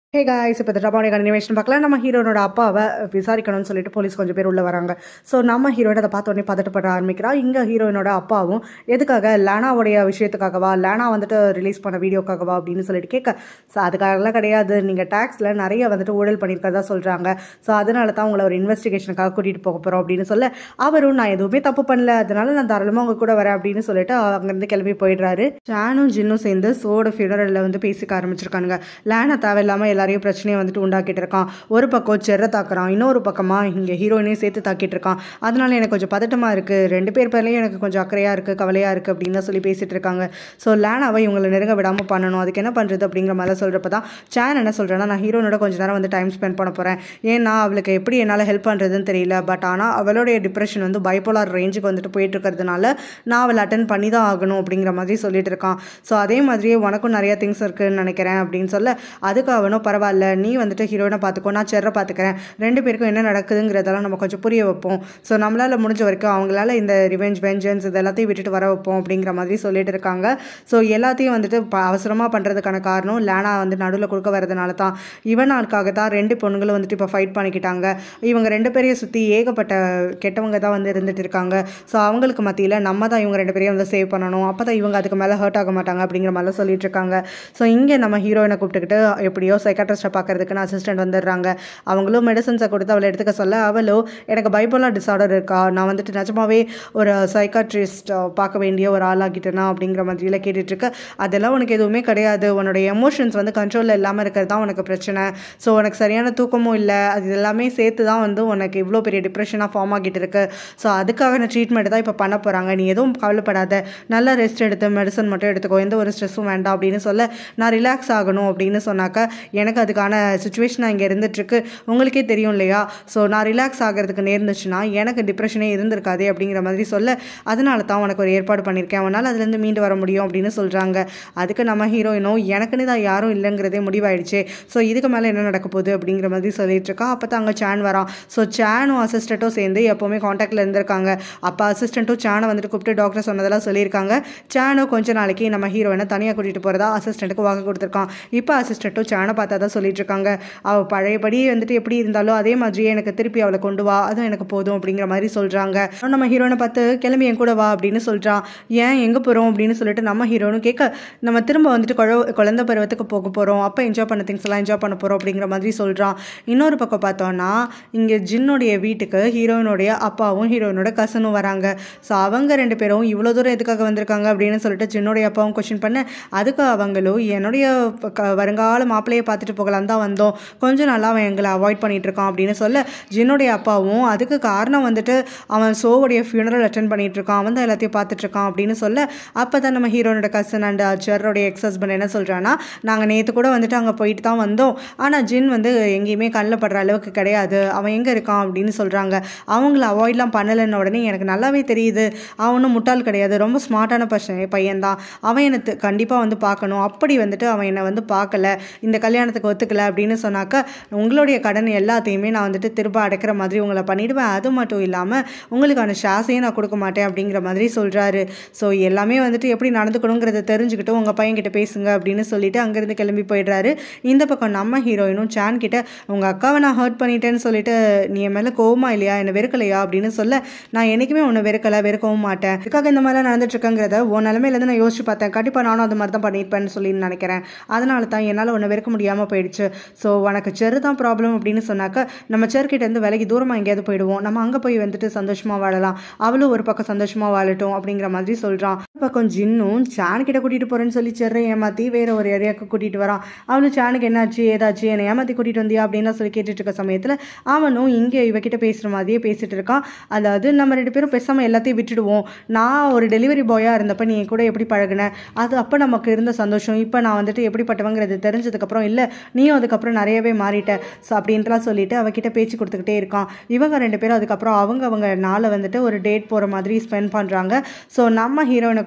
hey guys இப்போ ட்ராமாவுடைய continuation பார்க்கலாம் நம்ம ஹீரோனோட அப்பாவை விசாரிக்கணும்னு சொல்லிட்டு போலீஸ் கொஞ்சம் பேர் உள்ள வராங்க ஸோ நம்ம ஹீரோயின் அதை பார்த்த உடனே பதட்டப்பட ஆரம்பிக்கிறா இங்கே ஹீரோயினோட அப்பாவும் எதுக்காக லேனாவுடைய விஷயத்துக்காகவா லேனா வந்துட்டு ரிலீஸ் பண்ண வீடியோக்காகவா அப்படின்னு சொல்லிட்டு கேட்க ஸோ அதுக்காகலாம் கிடையாது நீங்கள் டேக்ஸில் நிறைய வந்துட்டு ஊழல் பண்ணியிருக்கதா சொல்கிறாங்க ஸோ அதனால தான் உங்களை ஒரு இன்வெஸ்டிகேஷனுக்காக கூட்டிகிட்டு போக போகிறோம் அப்படின்னு சொல்ல அவரும் நான் எதுவுமே தப்பு பண்ணல அதனால நான் தாராளமாக உங்க கூட வரேன் அப்படின்னு சொல்லிட்டு அங்கேருந்து கிளம்பி போயிடுறாரு ஷானும் ஜின்னும் சேர்ந்து சோட ஃபியூனரலில் வந்து பேசிக்க ஆரம்பிச்சிருக்கானுங்க லேனா தேவையில்லாமல் எல்லாரையும் பிரச்சனையை வந்துட்டு உண்டாக்கிட்டு இருக்கான் ஒரு பக்கம் செர்ரை தாக்குறான் இன்னொரு பக்கமாக இங்கே ஹீரோயினையும் சேர்த்து தாக்கிட்டு இருக்கான் அதனால எனக்கு கொஞ்சம் பதட்டமாக இருக்குது ரெண்டு பேர் பேர்லையும் எனக்கு கொஞ்சம் அக்கறையாக இருக்குது கவலையாக இருக்குது அப்படின்னு தான் சொல்லி பேசிட்டு இருக்காங்க ஸோ லேனாவை இவங்களை நெருங்க விடாமல் பண்ணணும் அதுக்கு என்ன பண்ணுறது அப்படிங்கிற மாதிரி சொல்கிறப்ப தான் சேன் என்ன சொல்கிறேன்னா நான் ஹீரோனோட கொஞ்ச நேரம் வந்து டைம் ஸ்பெண்ட் பண்ண போகிறேன் ஏன்னா அவளுக்கு எப்படி என்னால் ஹெல்ப் பண்ணுறதுன்னு தெரியல பட் ஆனால் அவளுடைய டிப்ரெஷன் வந்து பைப்போலார் ரேஞ்சுக்கு வந்துட்டு போயிட்டு இருக்கிறதுனால நான் அவளை அட்டன் பண்ணி தான் ஆகணும் அப்படிங்கிற மாதிரி சொல்லிட்டு இருக்கான் ஸோ அதே மாதிரியே உனக்கும் நிறைய திங்ஸ் இருக்குன்னு நினைக்கிறேன் அப்படின்னு சொல்ல அதுக்கு அவனும் பரவாயில்ல நீ வந்துட்டு ஹீரோயினை பார்த்துக்கோ நான் செர்ரை பார்த்துக்கிறேன் ரெண்டு பேருக்கும் என்ன நடக்குதுங்கிறதெல்லாம் நம்ம கொஞ்சம் புரிய வைப்போம் ஸோ நம்மளால் முடிஞ்ச வரைக்கும் அவங்களால இந்த ரிவெஞ்ச் வெஞ்சன்ஸ் இது எல்லாத்தையும் விட்டுட்டு வர வைப்போம் அப்படிங்கிற மாதிரி சொல்லிட்டு இருக்காங்க ஸோ எல்லாத்தையும் வந்துட்டு ப அவசரமாக பண்ணுறதுக்கான காரணம் லேனா வந்து நடுவில் கொடுக்க வரதுனால தான் இவனாளுக்காக தான் ரெண்டு பொண்ணுங்களும் வந்துட்டு இப்போ ஃபைட் பண்ணிக்கிட்டாங்க இவங்க ரெண்டு பேரையும் சுற்றி ஏகப்பட்ட கெட்டவங்க தான் வந்து இருந்துட்டு இருக்காங்க ஸோ அவங்களுக்கு மத்தியில் நம்ம தான் இவங்க ரெண்டு பேரையும் வந்து சேவ் பண்ணணும் அப்போ தான் இவங்க அதுக்கு மேலே ஹர்ட் ஆக மாட்டாங்க அப்படிங்கிற மாதிரிலாம் சொல்லிட்டு இருக்காங்க ஸோ இங்கே நம்ம ஹீரோயினை கூப்பிட்டுக்கிட்டு எப்படியோ சைக்காட்ரிஸ்ட்டை பார்க்கறதுக்குன்னு அசிஸ்டன்ட் வந்துடுறாங்க அவங்களும் மெடிசன்ஸை கொடுத்து அவளை எடுத்துக்க சொல்ல அவளோ எனக்கு பைப்போலார் டிசார்டர் இருக்கா நான் வந்துட்டு நிஜமாவே ஒரு சைக்காட்ரிஸ்ட் பார்க்க வேண்டிய ஒரு ஆளாகிட்டேனா அப்படிங்கிற மாதிரியில் கேட்டுட்ருக்க அதெல்லாம் உனக்கு எதுவுமே கிடையாது உன்னோட எமோஷன்ஸ் வந்து கண்ட்ரோலில் இல்லாமல் இருக்கிறது தான் உனக்கு பிரச்சனை ஸோ உனக்கு சரியான தூக்கமும் இல்லை அது எல்லாமே சேர்த்து தான் வந்து உனக்கு இவ்வளோ பெரிய டிப்ரெஷனாக ஃபார்ம் ஆகிட்டு இருக்கு ஸோ அதுக்கான ட்ரீட்மெண்ட் தான் இப்போ பண்ண போகிறாங்க நீ எதுவும் கவலைப்படாத நல்லா ரெஸ்ட் எடுத்து மெடிசன் மட்டும் எடுத்துக்கோ எந்த ஒரு ஸ்ட்ரெஸ்ஸும் வேண்டாம் அப்படின்னு சொல்ல நான் ரிலாக்ஸ் ஆகணும் அப்படின்னு சொன்னாக்க எனக்கு அதுக்கான சுச்சுவேஷன் இங்கே இருந்துகிட்ருக்கு உங்களுக்கே தெரியும் இல்லையா ஸோ நான் ரிலாக்ஸ் ஆகிறதுக்கு நேர்ந்துச்சுன்னா எனக்கு டிப்ரெஷனே இருந்திருக்காதே அப்படிங்கிற மாதிரி சொல்ல அதனால தான் உனக்கு ஒரு ஏற்பாடு பண்ணியிருக்கேன் அவனால் அதுலேருந்து மீண்டு வர முடியும் அப்படின்னு சொல்கிறாங்க அதுக்கு நம்ம ஹீரோயினும் எனக்குன்னு தான் யாரும் இல்லைங்கிறதே முடிவாயிடுச்சு ஸோ இதுக்கு மேலே என்ன நடக்க போகுது அப்படிங்கிற மாதிரி சொல்லிட்டு இருக்கா அப்போ தான் அங்கே சேன் வரான் ஸோ சேனும் அசிஸ்டண்ட்டும் சேர்ந்து எப்போவுமே காண்டாக்டில் இருந்திருக்காங்க அப்போ அசிஸ்டண்ட்டும் சேனை வந்துட்டு கூப்பிட்டு டாக்டர் சொன்னதெல்லாம் சொல்லியிருக்காங்க சேனும் கொஞ்ச நாளைக்கு நம்ம ஹீரோயினை தனியாக கூட்டிகிட்டு போகிறதா அசிஸ்டண்ட்டுக்கு வாக்கு கொடுத்துருக்கான் இப்போ அசிஸ்டண்ட்டும் சேனை பார்த்தா தான் சொல்லிட்டு இருக்காங்க அவள் பழையபடி வந்துட்டு எப்படி இருந்தாலும் அதே மாதிரியே எனக்கு திருப்பி அவளை கொண்டு வா அதுவும் எனக்கு போதும் அப்படிங்கிற மாதிரி சொல்கிறாங்க நம்ம ஹீரோனை பார்த்து கிளம்பி என் கூட வா அப்படின்னு சொல்கிறான் ஏன் எங்கே போகிறோம் அப்படின்னு சொல்லிட்டு நம்ம ஹீரோனும் கேட்க நம்ம திரும்ப வந்துட்டு குழ குழந்தை பருவத்துக்கு போக போகிறோம் அப்போ என்ஜாய் பண்ண திங்ஸ் எல்லாம் என்ஜாய் பண்ண போகிறோம் அப்படிங்கிற மாதிரி சொல்கிறான் இன்னொரு பக்கம் பார்த்தோன்னா இங்கே ஜின்னுடைய வீட்டுக்கு ஹீரோயினுடைய அப்பாவும் ஹீரோயினோட கசனும் வராங்க ஸோ அவங்க ரெண்டு பேரும் இவ்வளோ தூரம் எதுக்காக வந்திருக்காங்க அப்படின்னு சொல்லிட்டு ஜின்னுடைய அப்பாவும் கொஷின் பண்ண அதுக்கு அவங்களும் என்னுடைய க- வருங்கால மாப்பிள்ளையை பார்த்துட்டு போகலாம் தான் வந்தோம் கொஞ்சம் நல்லா அவன் எங்களை அவாய்ட் பண்ணிட்டு இருக்கான் அப்படின்னு சொல்ல ஜின்னுடைய அப்பாவும் அதுக்கு காரணம் வந்துட்டு அவன் சோவுடைய ஃபியூனரல் அட்டன் பண்ணிட்டு இருக்கான் அவன் தான் எல்லாத்தையும் பார்த்துட்டு இருக்கான் அப்படின்னு சொல்ல அப்போ தான் நம்ம ஹீரோனோட கசன் அண்ட் அச்சரோடைய எக்ஸ் ஹஸ்பண்ட் என்ன சொல்கிறான்னா நாங்கள் நேற்று கூட வந்துட்டு அங்கே போயிட்டு தான் வந்தோம் ஆனால் ஜின் வந்து எங்கேயுமே கண்ணில் படுற அளவுக்கு கிடையாது அவன் எங்கே இருக்கான் அப்படின்னு சொல்கிறாங்க அவங்கள அவாய்ட்லாம் பண்ணலைன்னு உடனே எனக்கு நல்லாவே தெரியுது அவனும் முட்டாள் கிடையாது ரொம்ப ஸ்மார்ட்டான பர்சன் பையன்தான் அவன் எனக்கு கண்டிப்பாக வந்து பார்க்கணும் அப்படி வந்துட்டு அவன் என்னை வந்து பார்க்கல இந்த கல்யாணத்துக்கு ஒத்துக்கல அப்படின்னு சொன்னாக்க உங்களுடைய கடன் எல்லாத்தையுமே நான் வந்துட்டு திரும்ப அடைக்கிற மாதிரி உங்களை பண்ணிடுவேன் அது மட்டும் இல்லாமல் உங்களுக்கான ஷாஸையும் நான் கொடுக்க மாட்டேன் அப்படிங்கிற மாதிரி சொல்கிறாரு ஸோ எல்லாமே வந்துட்டு எப்படி நடந்துக்கணுங்கிறத தெரிஞ்சுக்கிட்டு உங்கள் பையன்கிட்ட பேசுங்க அப்படின்னு சொல்லிட்டு அங்கேருந்து கிளம்பி போயிடுறாரு இந்த பக்கம் நம்ம ஹீரோயினும் சான் கிட்ட உங்கள் அக்காவை நான் ஹர்ட் பண்ணிட்டேன்னு சொல்லிட்டு நீ என் மேலே கோவமா இல்லையா என்னை வெறுக்கலையா அப்படின்னு சொல்ல நான் என்றைக்குமே உன்னை வெறுக்கலை வெறுக்கவும் மாட்டேன் இதுக்காக இந்த மாதிரிலாம் நடந்துட்டு இருக்கங்கிறத உன் நிலமையிலேருந்து நான் யோசிச்சு பார்த்தேன் கண்டிப்பாக நானும் அது மாதிரி தான் பண்ணியிருப்பேன்னு சொல்லி நினைக்கிறேன் அதனால தான் என்னால் உன்னை வெறுக்க முடியாமல் போயிடுச்சு ஸோ உனக்கு செரு தான் ப்ராப்ளம் அப்படின்னு சொன்னாக்க நம்ம செருக்கிட்ட இருந்து விலகி தூரமாக எங்கேயாவது போயிடுவோம் நம்ம அங்கே போய் வந்துட்டு சந்தோஷமாக வாழலாம் அவளும் ஒரு பக்கம் சந்தோஷமாக வாழட்டும் அப்படிங்கிற மாதிரி சொல்கிறான் ஒரு பக்கம் ஜின்னும் சான் கிட்ட கூட்டிகிட்டு போகிறேன்னு சொல்லி செர்ரை ஏமாற்றி வேற ஒரு ஏரியாவுக்கு கூட்டிகிட்டு வரான் அவளும் சானுக்கு என்னாச்சு ஏதாச்சு என்னை ஏமாற்றி கூட்டிகிட்டு வந்தியா அப்படின்னு சொல்லி கேட்டுட்டு இருக்க சமயத்தில் அவனும் இங்கே இவகிட்ட பேசுகிற மாதிரியே பேசிட்டு இருக்கான் அதாவது நம்ம ரெண்டு பேரும் பேசாமல் எல்லாத்தையும் விட்டுடுவோம் நான் ஒரு டெலிவரி பாயாக இருந்தப்ப நீ என் கூட எப்படி பழகுன அது அப்போ நமக்கு இருந்த சந்தோஷம் இப்போ நான் வந்துட்டு எப்படிப்பட்டவங்கிறது தெரிஞ்சதுக்கப்புறம் இல்லை நீயும் அதுக்கப்புறம் நிறையவே மாறிட்ட ஸோ அப்படின்ட்டுலாம் சொல்லிட்டு அவகிட்ட பேச்சு கொடுத்துக்கிட்டே இருக்கான் இவங்க ரெண்டு பேரும் அதுக்கப்புறம் அவங்க அவங்க நாளை வந்துட்டு ஒரு டேட் போகிற மாதிரி ஸ்பெண்ட் பண்ணுறாங்க ஸோ நம்ம ஹீரோயினை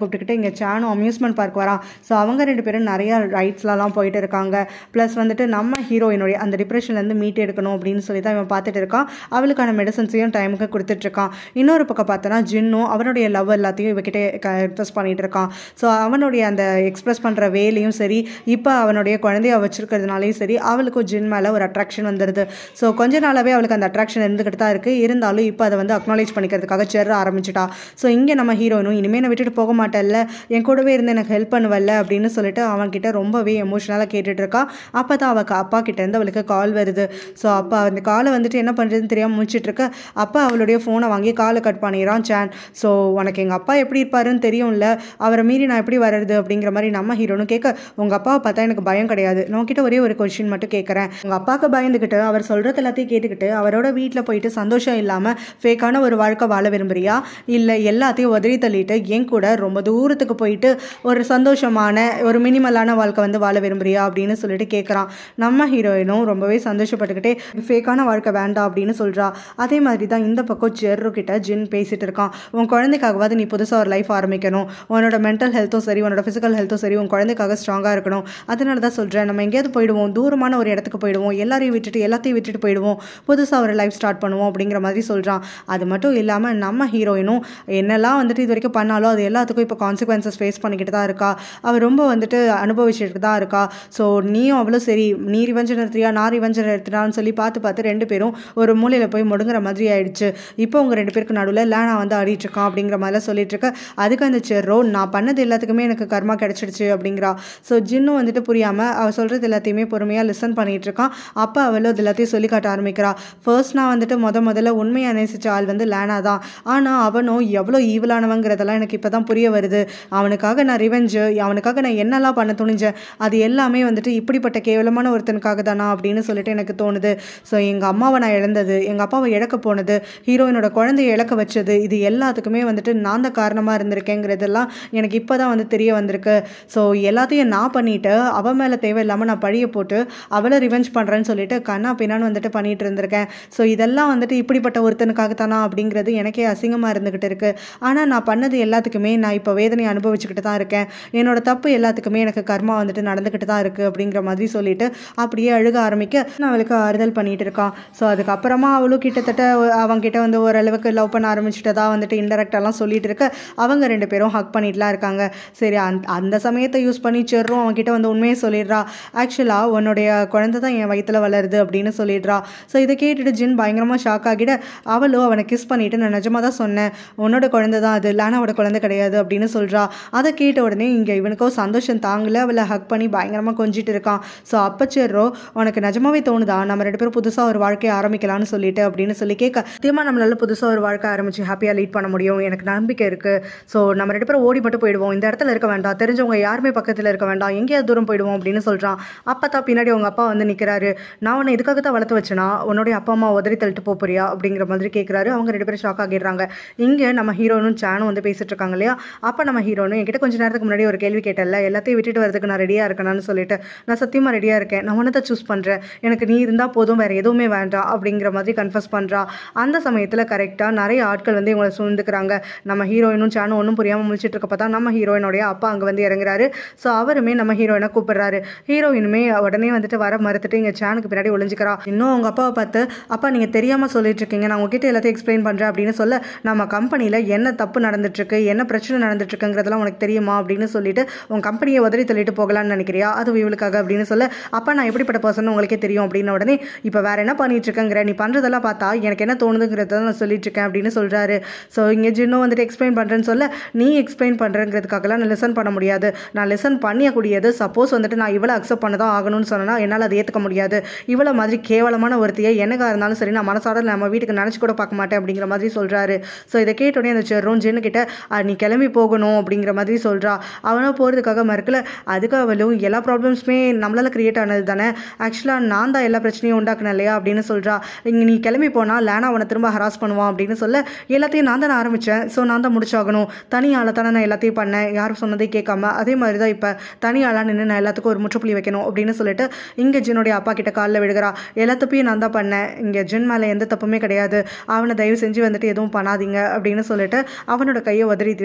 கூப்பிட்டுக்கிட்டு இங்கே சானும் அம்யூஸ்மெண்ட் பார்க் வரான் ஸோ அவங்க ரெண்டு பேரும் நிறைய ரைட்ஸ்லலாம் போயிட்டு இருக்காங்க ப்ளஸ் வந்துட்டு நம்ம ஹீரோயினுடைய அந்த டிப்ரெஷன்லேருந்து மீட் எடுக்கணும் அப்படின்னு சொல்லி தான் இவன் பார்த்துட்டு இருக்கான் அவளுக்கான மெடிசன்ஸையும் டைமுக்கு கொடுத்துட்ருக்கான் இன்னொரு பக்கம் பார்த்தோன்னா ஜின்னும் அவனுடைய லவ் எல்லாத்தையும் இவகிட்ட எக்ஸ்பிரஸ் பண்ணிட்டு இருக்கான் ஸோ அவனுடைய அந்த எக்ஸ்பிரஸ் பண்ணுற வேலையும் சரி இப்போ அவனுடைய குழந்தைய வச்சிருக்கிறதுனாலையும் சரி அவளுக்கும் ஜின் மேலே ஒரு அட்ராக்ஷன் வந்துடுது ஸோ கொஞ்ச நாளாகவே அவளுக்கு அந்த அட்ராக்ஷன் இருந்துக்கிட்டு தான் இருக்குது இருந்தாலும் இப்போ அதை வந்து அக்னாலேஜ் பண்ணிக்கிறதுக்காக செர்ற ஆரம்பிச்சிட்டா ஸோ இங்கே நம்ம ஹீரோயினும் இனிமேல் நான் விட்டுட்டு போக மாட்டேன்ல என் கூடவே இருந்து எனக்கு ஹெல்ப் பண்ணுவல்ல அப்படின்னு சொல்லிட்டு அவன்கிட்ட ரொம்பவே எமோஷனலாக கேட்டுட்டு இருக்கா அப்போ தான் அவள் அப்பா கிட்டேருந்து அவளுக்கு கால் வருது ஸோ அப்போ அந்த காலை வந்துட்டு என்ன பண்ணுறதுன்னு தெரியாமல் முடிச்சிட்டு இருக்க அப்போ அவளுடைய ஃபோனை வாங்கி காலை கட் பண்ணிடுறான் சேன் ஸோ உனக்கு எங்கள் அப்பா எப்படி இருப்பாருன்னு தெரியும்ல அவரை மீறி நான் எப்படி வர்றது அப்படிங்கிற மாதிரி நம்ம ஹீரோனும் கேட்க உங்கள் அப்பாவை பார்த்தா எனக்கு பயம் கிடையாது நான் உன்கிட்ட ஒரே ஒரு கொஷின் மட்டும் கேட்குறேன் உங்கள் அப்பாவுக்கு பயந்துக்கிட்டு அவர் சொல்கிறது எல்லாத்தையும் கேட்டுக்கிட்டு அவரோட வீட்டில் போயிட்டு சந்தோஷம் இல்லாமல் ஃபேக்கான ஒரு வாழ்க்கை வாழ விரும்புறியா இல்லை எல்லாத்தையும் உதறி தள்ளிட்டு என் கூட ரொம்ப தூரத்துக்கு போயிட்டு ஒரு சந்தோஷமான ஒரு மினிமலான வாழ்க்கை வந்து வாழ விரும்புறியா அப்படின்னு சொல்லிட்டு கேட்குறான் நம்ம ஹீரோயினும் ரொம்பவே சந்தோஷப்பட்டுக்கிட்டே ஃபேக்கான வாழ்க்கை வேண்டாம் அப்படின்னு சொல்கிறா அதே மாதிரி தான் இந்த பக்கம் ஜெர்ரு கிட்ட ஜின் பேசிட்டு இருக்கான் உன் குழந்தைக்காகவாது நீ புதுசாக ஒரு லைஃப் ஆரம்பிக்கணும் உன்னோட மென்டல் ஹெல்த்தும் சரி உன்னோட ஃபிசிக்கல் ஹெல்த்தும் சரி உன் குழந்தைக்காக ஸ்ட்ராங்காக இருக்கணும் அதனால தான் சொல்கிறேன் நம்ம எங்கேயாவது போயிடுவோம் தூரமான ஒரு இடத்துக்கு போயிடுவோம் எல்லாரையும் விட்டுட்டு எல்லாத்தையும் விட்டுட்டு போயிடுவோம் புதுசாக ஒரு லைஃப் ஸ்டார்ட் பண்ணுவோம் அப்படிங்கிற மாதிரி சொல்கிறான் அது மட்டும் இல்லாமல் நம்ம ஹீரோயினும் என்னெல்லாம் வந்துட்டு இது வரைக்கும் பண்ணாலும் அது எல்லாத்துக்கும் இப்போ கான்சிக்வன்சஸ் ஃபேஸ் பண்ணிக்கிட்டு தான் இருக்கா அவள் ரொம்ப வந்துட்டு அனுபவிச்சுட்டு தான் இருக்கா ஸோ நீயும் அவ்வளோ சரி நீ ரிவெஞ்சன் எடுத்துறியா நான் ரிவெஞ்சன் எடுத்துனான்னு சொல்லி பார்த்து பார்த்து ரெண்டு பேரும் ஒரு மூலையில் போய் முடுங்குற மாதிரி ஆயிடுச்சு இப்போ உங்கள் ரெண்டு பேருக்கு நடுவில் லேனா வந்து ஆடிட்டு இருக்கான் அப்படிங்கிற மாதிரிலாம் சொல்லிட்டு இருக்க அதுக்கு அந்த செர்ரோ நான் பண்ணது எல்லாத்துக்குமே எனக்கு கர்மா கிடைச்சிடுச்சு அப்படிங்கிறா ஸோ ஜின்னும் வந்துட்டு புரியாமல் அவள் சொல்கிறது எல்லாத்தையுமே பொறுமையாக லிசன் பண்ணிட்டு இருக்கான் அப்போ அவளும் அது எல்லாத்தையும் சொல்லி காட்ட ஆரம்பிக்கிறா ஃபர்ஸ்ட் நான் வந்துட்டு முத முதல்ல உண்மையாக நேசிச்ச ஆள் வந்து லேனா தான் ஆனால் அவனும் எவ்வளோ ஈவலானவங்கிறதெல்லாம் எனக்கு இப்போ தான் புரிய வருது அவனுக்காக நான் ரிவெஞ்சு அவனுக்காக நான் என்னெல்லாம் பண்ண துணிஞ்சேன் அது எல்லாமே வந்துட்டு இப்படிப்பட்ட கேவலமான ஒருத்தனுக்காக தானா அப்படின்னு சொல்லிட்டு எனக்கு தோணுது ஸோ எங்கள் அம்மாவை நான் இழந்தது எங்கள் அப்பாவை இழக்க போனது ஹீரோயினோட குழந்தைய இழக்க வச்சது இது எல்லாத்துக்குமே வந்துட்டு நான் தான் காரணமாக இருந்திருக்கேங்கிறதெல்லாம் எனக்கு இப்போ தான் வந்து தெரிய வந்திருக்கு ஸோ எல்லாத்தையும் நான் பண்ணிட்டு அவன் மேலே தேவையில்லாமல் நான் பழிய போட்டு அவளை ரிவெஞ்ச் பண்ணுறேன்னு சொல்லிட்டு கண்ணா பின்னான்னு வந்துட்டு பண்ணிட்டு இருந்திருக்கேன் ஸோ இதெல்லாம் வந்துட்டு இப்படிப்பட்ட ஒருத்தனுக்காக தானா அப்படிங்கிறது எனக்கே அசிங்கமாக இருந்துக்கிட்டு இருக்கு ஆனால் நான் பண்ணது எல்லாத்துக்குமே நான் இப்போ வேதனை அனுபவிச்சுக்கிட்டு தான் இருக்கேன் என்னோட தப்பு எல்லாத்துக்குமே எனக்கு கர்மா வந்துட்டு நடந்துக்கிட்டு தான் இருக்குது அப்படிங்கிற மாதிரி சொல்லிட்டு அப்படியே அழுக ஆரம்பிக்க நான் அவளுக்கு ஆறுதல் பண்ணிட்டு இருக்கான் ஸோ அதுக்கப்புறமா அவளும் கிட்டத்தட்ட அவங்கிட்ட வந்து ஓரளவுக்கு லவ் பண்ண ஆரம்பிச்சுட்டதா வந்துட்டு இன்டெரக்டாலாம் சொல்லிட்டு இருக்க அவங்க ரெண்டு பேரும் ஹக் பண்ணிட்டுலாம் இருக்காங்க சரி அந்த அந்த சமயத்தை யூஸ் பண்ணி சேர்றோம் அவன்கிட்ட வந்து உண்மையை சொல்லிடுறா ஆக்சுவலாக உன்னுடைய குழந்தை தான் என் வயித்துல வளருது அப்படின்னு சொல்லிடுறா ஸோ இதை கேட்டுட்டு ஜின் பயங்கரமாக ஷாக் ஆகிட அவளும் அவனை கிஸ் பண்ணிட்டு நான் நிஜமாக தான் சொன்னேன் உன்னோட குழந்தை தான் அது லானாவோட குழந்தை கிடையாது அப்படின்னு சொல்கிறா அதை கேட்ட உடனே இங்கே இவனுக்கோ சந்தோஷம் தாங்கல அவளை ஹக் பண்ணி பயங்கரமாக கொஞ்சிட்டு இருக்கான் ஸோ அப்போ சேர்றோ உனக்கு நிஜமாவே தோணுதா நம்ம ரெண்டு பேரும் புதுசாக ஒரு வாழ்க்கையை ஆரம்பிக்கலாம்னு சொல்லிட்டு அப்படின்னு சொல்லி கேட்க சத்தியமாக நம்மளால புதுசாக ஒரு வாழ்க்கை ஆரம்பிச்சு ஹாப்பியாக லீட் பண்ண முடியும் எனக்கு நம்பிக்கை இருக்குது ஸோ நம்ம ரெண்டு பேரும் ஓடி மட்டும் போயிடுவோம் இந்த இடத்துல இருக்க வேண்டாம் தெரிஞ்சவங்க யாருமே பக்கத்தில் இருக்க வேண்டாம் எங்கேயாவது தூரம் போயிடுவோம் அப்படின்னு சொல்கிறான் அப்போ தான் பின்னாடி உங்க அப்பா வந்து நிற்கிறாரு நான் உன்னை இதுக்காக தான் வளர்த்து வச்சேனா உன்னுடைய அப்பா அம்மா உதறி தள்ளிட்டு போப் போறியா அப்படிங்கிற மாதிரி கேட்குறாரு அவங்க ரெண்டு பேரும் ஷாக் ஆகிடுறாங்க இங்கே நம்ம ஹீரோனும் சேனும் வந்து பேசிட்டு இருக்காங்க இல்லையா அப்போ நம்ம ஹீரோனும் என்கிட்ட கொஞ்ச நேரத்துக்கு முன்னாடி ஒரு கேள்வி கேட்டல எல்லாத்தையும் விட்டுட்டு வரதுக்கு நான் ரெடியாக இருக்கேனான்னு சொல்லிட்டு நான் சத்தியமாக ரெடியாக இருக்கேன் நான் உன்னை தான் சூஸ் பண்ணுறேன் எனக்கு நீ இருந்தால் போதும் வேறு எதுவுமே வேண்டாம் அப்படிங்கிற மாதிரி கன்ஃபர்ஸ் பண்ணுறா அந்த சமயத்தில் கரெக்டாக நிறைய ஆட்கள் வந்து இவங்களை சூழ்ந்துக்கிறாங்க நம்ம ஹீரோயினும் சேனும் ஒன்றும் புரியாமல் முடிச்சிட்டு இருக்கப்ப தான் நம்ம ஹீரோயினுடைய அப்பா அங்கே வந்து இறங்குறாரு ஸோ அவருமே நம்ம ஹீரோயினை கூப்பிடுறாரு ஹீரோயினுமே உடனே வந்துட்டு வர மறுத்துட்டு இங்கே சேனுக்கு பின்னாடி ஒளிஞ்சுக்கிறா இன்னும் அவங்க அப்பாவை பார்த்து அப்பா நீங்கள் தெரியாமல் சொல்லிட்டு இருக்கீங்க நான் உங்ககிட்ட எல்லாத்தையும் எக்ஸ்பிளைன் பண்ணுறேன் அப்படின்னு சொல்ல நம்ம கம்பெனியில் என்ன தப்பு நடந்துட்டுருக்கு என்ன பிரச்சனை நடந்துட்டுருக்குங்கிறதெல்லாம் உனக்கு தெரியுமா அப்படின்னு சொல்லிட்டு உன் கம்பெனியை உதறி தள்ளிட்டு போகலான்னு நினைக்கிறியா அது இவளுக்காக அப்படின்னு சொல்ல அப்பா நான் எப்படிப்பட்ட பர்சன் உங்களுக்கே தெரியும் அப்படின்ன உடனே இப்போ வேற என்ன பண்ணிட்டு இருக்கேங்கிற நீ பண்ணுறதெல்லாம் பார்த்தா எனக்கு என்ன தோணுதுங்கிறத நான் சொல்லிட்டு இருக்கேன் அப்படின்னு சொல்கிறாரு ஸோ இங்கே ஜின்னும் வந்துட்டு எக்ஸ்பிளைன் பண்ணுறேன்னு சொல்ல நீ எக்ஸ்பிளைன் பண்ணுறங்கிறதுக்காகலாம் நான் லெசன் பண்ண முடியாது நான் லெசன் பண்ணியக்கூடியது சப்போஸ் வந்துட்டு நான் இவ்வளோ அக்செப்ட் பண்ண தான் ஆகணும்னு சொன்னா என்னால் அதை ஏற்றுக்க முடியாது இவ்வளோ மாதிரி கேவலமான ஒருத்தியை என்னக்கா இருந்தாலும் சரி நான் மனசார நம்ம வீட்டுக்கு நினச்சி கூட பார்க்க மாட்டேன் அப்படிங்கிற மாதிரி சொல்கிறாரு ஸோ இதை கேட்டோடனே அந்த செர்ரும் ஜின்னு கிட்ட "அஹ், நீ கிளம்பி போகணும் அப்படிங்கிற மாதிரி சொல்கிறா அவனும் போகிறதுக்காக மறுக்கல அதுக்கு அவளும் எல்லா ப்ராப்ளம்ஸுமே நம்மளால கிரியேட் ஆனது தானே ஆக்சுவலாக நான் தான் எல்லா பிரச்சனையும் உண்டாக்குனேன் இல்லையா அப்படின்னு சொல்கிறா இங்கே நீ கிளம்பி போனால் லேனா அவனை திரும்ப ஹராஸ் பண்ணுவான் அப்படின்னு சொல்ல எல்லாத்தையும் நான் தானே ஆரம்பித்தேன் ஸோ நான் தான் முடிச்சாகணும் தனியால் தானே நான் எல்லாத்தையும் பண்ணேன் யாரும் சொன்னதே கேட்காம அதே மாதிரி தான் இப்போ தனியாளாக நின்று நான் எல்லாத்துக்கும் ஒரு முற்றுப்புள்ளி வைக்கணும் அப்படின்னு சொல்லிட்டு இங்கே ஜின்னுடைய அப்பா கிட்ட காலில் விழுகிறா எல்லா தப்பையும் நான் தான் பண்ணேன் இங்கே ஜின் மேலே எந்த தப்புமே கிடையாது அவனை தயவு செஞ்சு வந்துட்டு எதுவும் பண்ணாதீங்க அப்படின்னு சொல்லிட்டு அவனோட கையை உதறிட்டு அங்கேருந்து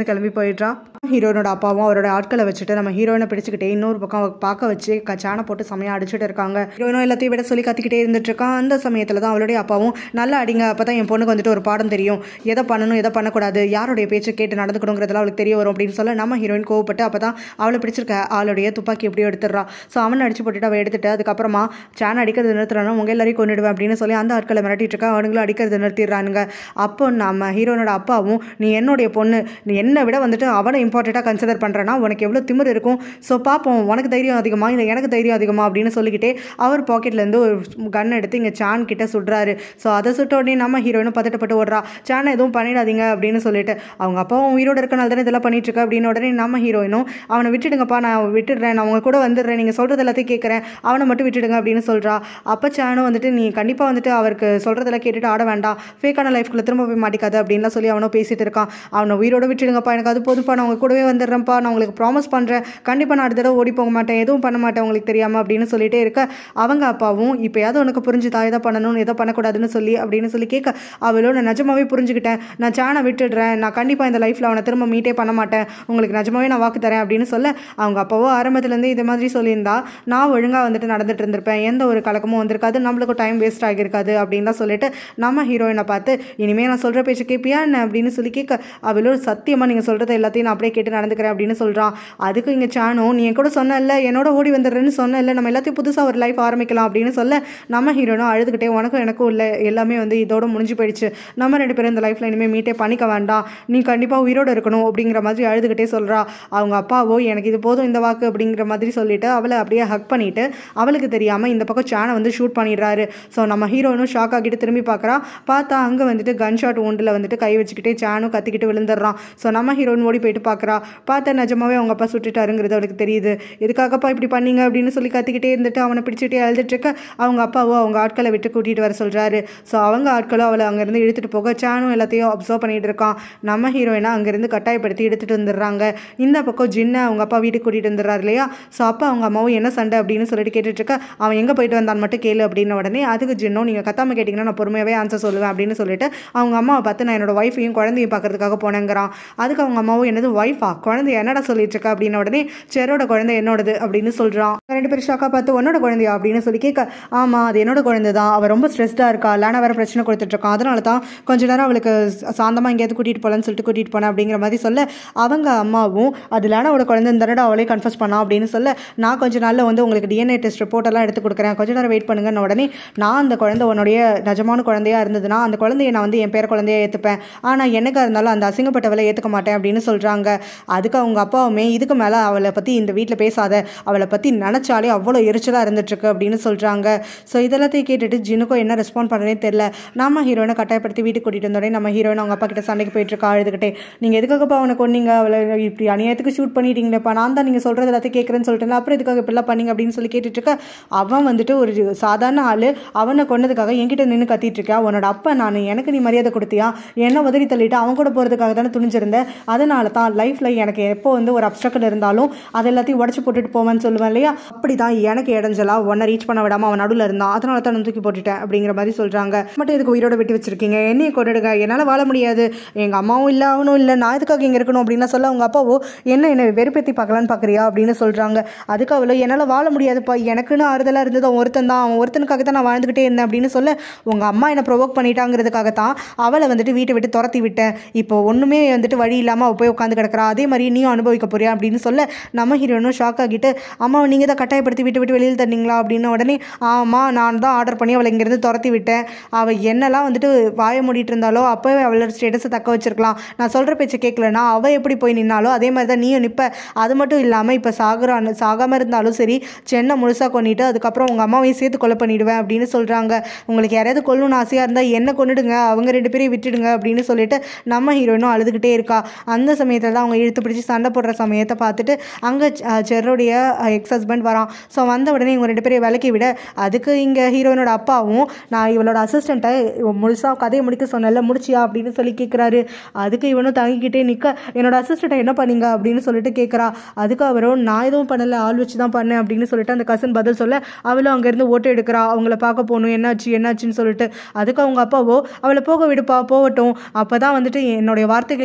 அங்கேருந்து கிளம்பி போயிடுறா ஹீரோயினோட அப்பாவும் அவரோட ஆட்களை வச்சுட்டு நம்ம ஹீரோயினை பிடிச்சிக்கிட்டே இன்னொரு பக்கம் அவ பார்க்க வச்சு க- சேனை போட்டு செமையாக அடிச்சுட்டு இருக்காங்க ஹீரோயினும் எல்லாத்தையும் விட சொல்லி கத்திக்கிட்டே இருந்துட்டு இருக்கான் அந்த சமயத்தில் தான் அவளுடைய அப்பாவும் நல்லா அடிங்க அப்போ தான் என் பொண்ணுக்கு வந்துட்டு ஒரு பாடம் தெரியும் எதை பண்ணணும் எதை பண்ணக்கூடாது யாருடைய பேச்சு கேட்டு நடந்துக்கணுங்கிறதுலாம் அவளுக்கு தெரிய வரும் அப்படின்னு சொல்ல நம்ம ஹீரோயின் கோவப்பட்டு அப்போ தான் அவளை பிடிச்சிருக்க ஆளுடைய துப்பாக்கி எப்படியோ எடுத்துடுறா ஸோ அவனை அடிச்சு போட்டுட்டு அவள் எடுத்துட்டு அதுக்கப்புறமா சேனை அடிக்கிறது நிறுத்துறானா உங்க எல்லாரையும் கொண்டுடுவேன் அப்படின்னு சொல்லி அந்த ஆட்களை மிரட்டிட்டு இருக்கா அவனுங்களும் அடிக்கிறது நிறுத்திடுறானுங்க அப்போ நம்ம ஹீரோனோட அப்பாவும் நீ என்னுடைய பொண்ணு நீ என்னை விட வந்துட்டு அவனை இம்பார்ட்டண்ட்டாக கன்சிடர் பண்ணுறேன்னா உனக்கு எவ்வளோ திமிர் இருக்கும் ஸோ பார்ப்போம் உனக்கு தைரியம் அதிகமா இல்லை எனக்கு தைரியம் அதிகமா அப்படின்னு சொல்லிக்கிட்டே அவர் பாக்கெட்லேருந்து ஒரு கன் எடுத்து இங்கே சான் கிட்ட சுடுறாரு ஸோ அதை சுட்ட உடனே நம்ம ஹீரோயினும் பதட்டப்பட்டு ஓடுறா சானை எதுவும் பண்ணிடாதீங்க அப்படின்னு சொல்லிட்டு அவங்க அப்பாவும் உயிரோட இருக்கனால தானே இதெல்லாம் பண்ணிட்டு இருக்க அப்படின்னு உடனே நம்ம ஹீரோயினும் அவனை விட்டுடுங்கப்பா நான் விட்டுடுறேன் நான் உங்க கூட வந்துடுறேன் நீங்கள் சொல்கிறது எல்லாத்தையும் கேட்குறேன் அவனை மட்டும் விட்டுடுங்க அப்படின்னு சொல்றா அப்போ சானும் வந்துட்டு நீ கண்டிப்பாக வந்துட்டு அவருக்கு சொல்கிறதெல்லாம் கேட்டுட்டு ஆட வேண்டாம் ஃபேக்கான லைஃப்குள்ளே திரும்ப போய் மாட்டிக்காது அப்படின்லாம் சொல்லி அவனும் பேசிட்டு இருக்கான் அவனை உயிரோட விட்டுடுங்கப்பா எனக்கு அது போதும்ப்பா நான் உங்க கூடவே வந்துடுறேன்ப்பா நான் உங்களுக்கு ப்ராமிஸ் பண்ணுறேன் கண்டிப்பாக நான் அடுத்த தடவை ஓடி போக மாட்டேன் எதுவும் பண்ண மாட்டேன் உங்களுக்கு தெரியாமல் அப்படின்னு சொல்லிட்டே இருக்க அவங்க அப்பாவும் இப்போயாவது உனக்கு புரிஞ்சுதா எதை பண்ணணும் எதை பண்ணக்கூடாதுன்னு சொல்லி அப்படின்னு சொல்லி கேட்க அவளோ நான் நிஜமாவே புரிஞ்சுக்கிட்டேன் நான் சானை விட்டுடுறேன் நான் கண்டிப்பாக இந்த லைஃப்பில் அவனை திரும்ப மீட்டே பண்ண மாட்டேன் உங்களுக்கு நிஜமாவே நான் வாக்கு தரேன் அப்படின்னு சொல்ல அவங்க அப்பாவோ ஆரம்பத்துலேருந்து இது மாதிரி சொல்லியிருந்தா நான் ஒழுங்காக வந்துட்டு நடந்துட்டு இருந்திருப்பேன் எந்த ஒரு கலக்கமும் வந்திருக்காது நம்மளுக்கும் டைம் வேஸ்ட் ஆகியிருக்காது அப்படின்லாம் சொல்லிட்டு நம்ம ஹீரோயினை பார்த்து இனிமேல் நான் சொல்கிற பேச்சு கேட்பியா என்ன அப்படின்னு சொல்லி கேட்க அவளோ சத்தியமாக நீங்கள் சொல்கிறத எல்லாத்தையும் நான் அப்படியே கேட்டு நடந்துக்கிறேன் அப்படின்னு சொல்கிறான் அதுக்கு இங்கே சானும் நீ என் கூட சொன்னல என்னோட ஓடி வந்துடுறேன்னு சொன்னல நம்ம எல்லாத்தையும் புதுசாக ஒரு லைஃப் ஆரம்பிக்கலாம் அப்படின்னு சொல்ல நம்ம ஹீரோனும் அழுதுகிட்டே உனக்கும் எனக்கும் இல்லை எல்லாமே வந்து இதோட முடிஞ்சு போயிடுச்சு நம்ம ரெண்டு பேரும் இந்த லைஃப்பில் இனிமேல் மீட்டே பண்ணிக்க வேண்டாம் நீ கண்டிப்பாக உயிரோட இருக்கணும் அப்படிங்கிற மாதிரி அழுதுகிட்டே சொல்கிறா அவங்க அப்பாவோ எனக்கு இது போதும் இந்த வாக்கு அப்படிங்கிற மாதிரி சொல்லிட்டு அவளை அப்படியே ஹக் பண்ணிட்டு அவளுக்கு தெரியாமல் இந்த பக்கம் சேனை வந்து ஷூட் பண்ணிடுறாரு ஸோ நம்ம ஹீரோனும் ஷாக் ஆகிட்டு திரும்பி பார்க்குறா பார்த்தா அங்கே வந்துட்டு கன் ஷாட் ஒன்றில் வந்துட்டு கை வச்சுக்கிட்டே சேனும் கத்திக்கிட்டு விழுந்துடுறான் ஸோ நம்ம ஹீரோயின் ஓடி போயிட்டு பார்க்குறா பார்த்தா நிஜமாவே அவங்க அப்பா சுட்டுட்டாருங்கிறது அவளுக்கு தெரியுது எதுக்காகப்பா இப்படி பண்ணீங்க அப்படின்னு சொல்லி கத்திக்கிட்டே இருந்துட்டு அவனை பிடிச்சிட்டே அழுதுட்டு இருக்க அவங்க அப்பாவோ அவங்க ஆட்களை விட்டு கூட்டிகிட்டு வர சொல்கிறாரு ஸோ அவங்க ஆட்களும் அவளை அங்கேருந்து இழுத்துட்டு போக சேனும் எல்லாத்தையும் அப்சர்வ் பண்ணிட்டு இருக்கான் நம்ம ஹீரோயினை அங்கேருந்து கட்டாயப்படுத்தி எடுத்துகிட்டு வந்துடுறாங்க இந்த பக்கம் ஜின்னை அவங்க அப்பா வீட்டுக்கு கூட்டிகிட்டு வந்துடுறாரு இல்லையா ஸோ அப்பா அவங்க அம்மாவும் என்ன சண்டை அப்படின்னு சொல்லிட்டு கேட்டுட்டு இருக்க அவன் எங்கே போயிட்டு வந்தான் மட்டும் கேளு அப்படின்ன உடனே அதுக்கு ஜின்னும் நீங்கள் கத்தாம கேட்டிங்கன்னா நான் பொறுமையாகவே ஆன்சர் சொல்லுவேன் அப்படின்னு சொல்லிட்டு அவங்க அம்மாவை பார்த்து நான் என்னோட ஒய்ஃபையும் குழந்தையும் பார்க்கறதுக்காக போனேங்கிறான் அதுக்கு அவங்க அம்மாவும் என்னது ஒய்ஃபா குழந்தை என்னடா சொல்லிட்டு இருக்க அப்படின்ன உடனே செரோட குழந்தை என்னோடது அப்படின்னு சொல்கிறான் ரெண்டு பேரும் ஷாக்கா பார்த்து உன்னோட குழந்தையா அப்படின்னு சொல்லி கேட்க ஆமாம் அது என்னோட குழந்தை தான் அவள் ரொம்ப ஸ்ட்ரெஸ்டாக இருக்கா லேனா வேற பிரச்சனை கொடுத்துட்டு இருக்கான் அதனால தான் கொஞ்ச நேரம் அவளுக்கு சாந்தமாக எங்கேயாவது கூட்டிகிட்டு போகலான்னு சொல்லிட்டு கூட்டிகிட்டு போனேன் அப்படிங்கிற மாதிரி சொல்ல அவங்க அம்மாவும் அது லேனாவோட குழந்தை இந்த தடவை அவளே கன்ஃபர்ஸ் பண்ணா அப்படின்னு சொல்ல நான் கொஞ்ச நாளில் வந்து உங்களுக்கு டிஎன்ஏ டெஸ்ட் ரிப்போர்ட் எல்லாம் எடுத்து கொடுக்குறேன் கொஞ்ச நேரம் வெயிட் பண்ணுங்கன்னு உடனே நான் அந்த குழந்தை உன்னுடைய நிஜமான குழந்தையா இருந்ததுன்னா அந்த குழந்தைய நான் வந்து என் பேர குழந்தைய ஏற்றுப்பேன் ஆனால் என்னக்கா இருந்தாலும் அந்த அசிங்கப்பட்டவளை ஏற்றுக்க மாட்டேன் அப்படின்னு சொல்கிறாங்க அதுக்கு அவங்க அப்பாவுமே இதுக்கு மேலே அவளை பற்றி இந்த வீட்டில் பேசாத அவளை பற்றி நினச்சாலே அவ்வளோ எரிச்சலாக இருந்துட்டுருக்கு அப்படின்னு சொல்கிறாங்க ஸோ இதெல்லாத்தையும் கேட்டுட்டு ஜினுக்கும் என்ன ரெஸ்பாண்ட் பண்ணுறதே தெரில நம்ம ஹீரோயினை கட்டாயப்படுத்தி வீட்டுக்கு கூட்டிகிட்டு வந்தோடனே நம்ம ஹீரோயின் அவங்க அப்பா கிட்ட சண்டைக்கு போயிட்டு இருக்கா அழுதுகிட்டே நீங்கள் எதுக்காகப்பா அவனை கொன்னீங்க அவளை இப்படி அநியாயத்துக்கு ஷூட் பண்ணிட்டீங்களேப்பா நான் தான் நீங்கள் சொல்கிறது எல்லாத்தையும் கேட்குறேன்னு சொல்லிட்டேன் அப்புறம் இதுக்காக இப்படிலாம் பண்ணீங்க அப்படின்னு சொல்லி கேட்டுட்டு இருக்க அவன் வந்துட்டு ஒரு சாதாரண ஆள் அவனை கொன்னதுக்காக என்கிட்ட நின்று கத்திட்டு இருக்கா உன்னோட அப்பா நான் எனக்கு நீ மரியாதை கொடுத்தியா என்ன உதறி தள்ளிட்டு அவன் கூட போகிறதுக்காக தானே துணிஞ்சிருந்தேன் அதனால தான் லைஃப்பில் எனக்கு எப்போ வந்து ஒரு அப்ஸ்ட்ரக்கல் இருந்தாலும் அது எல்லாத்தையும் உடச்சி போட்டுட்டு போவேன்னு சொல்லுவேன் இல்லையா அப்படி தான் எனக்கு இடைஞ்சலா உன்னை ரீச் பண்ண விடாமல் அவன் நடுவில் இருந்தான் அதனால தான் நான் தூக்கி போட்டுட்டேன் அப்படிங்கிற மாதிரி சொல்கிறாங்க மட்டும் இதுக்கு உயிரோட விட்டு வச்சிருக்கீங்க என்னையை கொண்டுடுங்க என்னால் வாழ முடியாது எங்கள் அம்மாவும் இல்லை அவனும் இல்லை நான் எதுக்காக இங்கே இருக்கணும் அப்படின்லாம் சொல்ல அவங்க அப்பாவோ என்ன என்னை வெறுப்பேற்றி பார்க்கலான்னு பார்க்குறியா அப்படின்னு சொல்கிறாங்க அதுக்கு அவளோ என்னால் வாழ முடியாதுப்பா எனக்குன்னு ஆறுதலாக இருந்தது அவன் ஒருத்தன் தான் அவன் ஒருத்தனுக்காக தான் நான் வாழ்ந்துக்கிட்டே இருந்தேன் அப்படின்னு சொல்ல உங்கள் அம்மா என்னை ப்ரொவோக் பண்ணிட்டாங்கிறதுக்காக தான் அவளை வந்துட்டு வீட்டை விட்டு துரத்தி விட்டேன் இப்போ ஒன்றுமே வந்துட்டு வழி இல்லாமல் அவள் போய் உட்காந்து கிடக்குறா அதே மாதிரி நீயும் அனுபவிக்க போறியா அப்படின்னு சொல்ல நம்ம ஹீரோனும் ஷாக் ஆகிட்டு அம்மா நீங்கள் தான் கட்டாயப்படுத்தி விட்டு விட்டு வெளியில் தந்தீங்களா அப்படின்னு உடனே ஆமாம் நான் தான் ஆர்டர் பண்ணி அவளை இங்கேருந்து துரத்தி விட்டேன் அவள் என்னெல்லாம் வந்துட்டு வாய மூடிட்டு இருந்தாலோ அப்போவே அவளோட ஸ்டேட்டஸை தக்க வச்சிருக்கலாம் நான் சொல்கிற பேச்சை கேட்கலனா அவள் எப்படி போய் நின்னாலோ அதே மாதிரி தான் நீயும் நிற்ப அது மட்டும் இல்லாமல் இப்போ சாகுறான்னு சாகாமல் இருந்தாலும் சரி சென்னை முழுசாக கொண்டுட்டு அதுக்கப்புறம் உங்கள் அம்மாவையும் சேர்த்து கொலை பண்ணிடுவேன் அப்படின்னு சொல்கிறாங்க உங்களுக்கு யாரையாவது கொல்லணும்னு ஆசையாக இருந்தால் என்ன கொண்டுடுங்க அவங்க ரெண்டு பேரையும் விட்டுடுங்க அப்படின்னு சொல்லிட்டு நம்ம ஹீரோயினும் அழுதுகிட்டே இருக்கா அந்த சமயத்தில் தான் அவங்க இழுத்து பிடிச்சி சண்டை போடுற சமயத்தை பார்த்துட்டு அங்கே செர்ரோடைய எக்ஸ் ஹஸ்பண்ட் வரான் ஸோ வந்த உடனே இவங்க ரெண்டு பேரையும் விலக்கி விட அதுக்கு இங்கே ஹீரோயினோட அப்பாவும் நான் இவளோட அசிஸ்டண்ட்டை முழுசாக கதையை முடிக்க சொன்னல முடிச்சியா அப்படின்னு சொல்லி கேட்குறாரு அதுக்கு இவனும் தங்கிக்கிட்டே நிற்க என்னோட அசிஸ்டண்ட்டை என்ன பண்ணீங்க அப்படின்னு சொல்லிட்டு கேட்குறா அதுக்கு அவரும் நான் எதுவும் பண்ணலை ஆள் வச்சு தான் பண்ணேன் அப்படின்னு சொல்லிட்டு அந்த கசன் பதில் சொல்ல அவளும் அங்கேருந்து ஓட்டு எடுக்கிறா அவங்கள பார்க்க போகணும் என்னாச்சு என்னாச்சுன்னு சொல்லிட்டு அதுக்கு அவங்க அப்பாவோ அவளை போக விடுப்பா போகட்டும் அப்போ தான் வந்துட்டு என்னுடைய வார்த்தைகளை கேட்கலனா